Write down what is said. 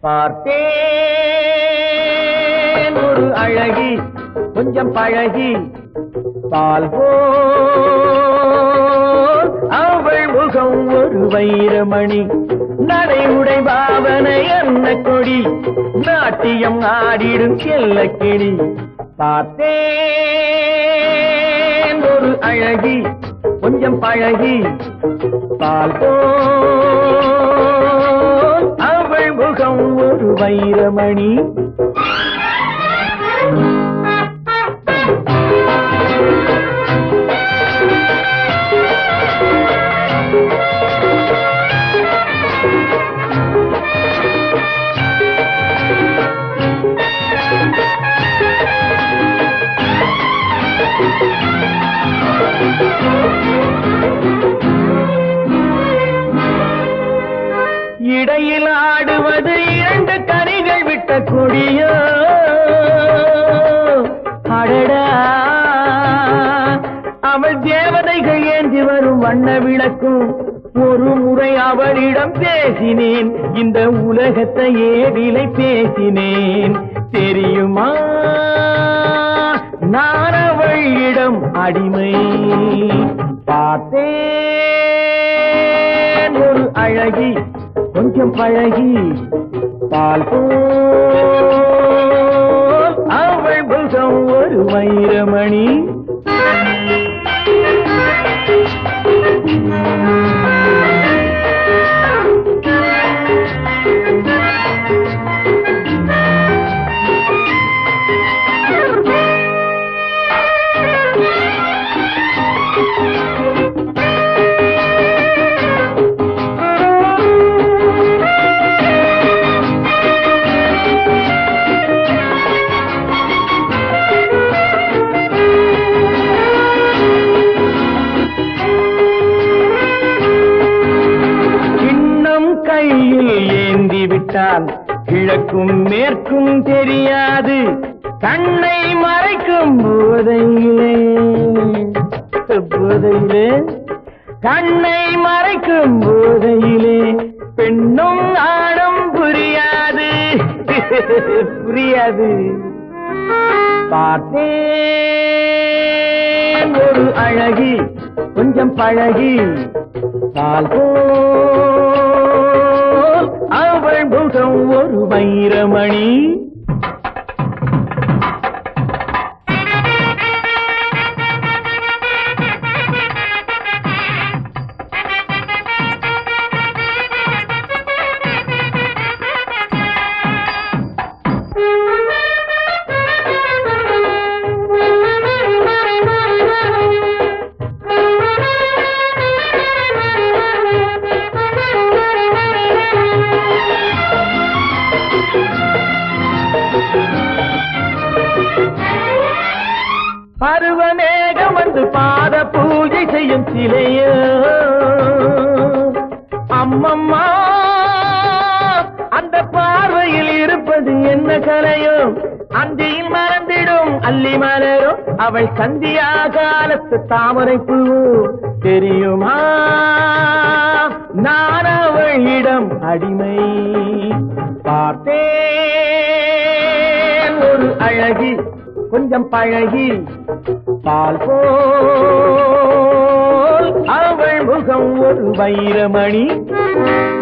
பார்த்தேன் ஒரு அழகி கொஞ்சம் பழகி பால் போல் அவள் முகம் ஒரு வைரமணி நடை உடை பாவனை என்ன கொடி நாட்டியம் ஆடிடும் செல்ல கிளி பார்த்தேன் ஒரு அழகி கொஞ்சம் பழகி பால் போல் அவள் முகம் ஒரு வைரமணி இடையில் ஆடுவது இரண்டு கனிகள் விட்ட கொடியோ அடடா அவள் தேவதைகள் ஏந்தி வரும் வண்ண விளக்கும் ஒரு முறை அவளிடம் பேசினேன் இந்த உலகத்தையே விலை பேசினேன் தெரியுமா நான் அவளிடம் அடிமை பார்த்தேன் ஒரு அழகி கொஞ்சம் பழகி பால் போல் அவள் புகம் ஒரு வைரமணி கிண்ணம் கையில் ஏந்தி விட்டால் கிழக்கும் மேற்கும் தெரியாது கண்ணை மறைக்கும் போதையிலே போதையிலே கண்ணை மறைக்கும் போதையிலே பெண்ணும் ஆடும் புரியாது புரியாது பார்த்தேன் ஒரு அழகி கொஞ்சம் பழகி பால் போல் அவள் முகம் ஒரு வைரமணி பருவமேகம் வந்து பாத பூஜை செய்யும் சிலையோ அம்மம்மா அந்த பார்வையில் இருப்பது என்ன கலையோ அந்தியில் மறந்திடும் அல்லி மலரும் அவள் சந்தியா காலத்து தாமரை பூ தெரியுமா நான் அவளிடம் அடிமை பார்த்தேன் ஒரு அழகி கொஞ்சம் பழகி பால் போல் அவள் முகம் ஒரு வைரமணி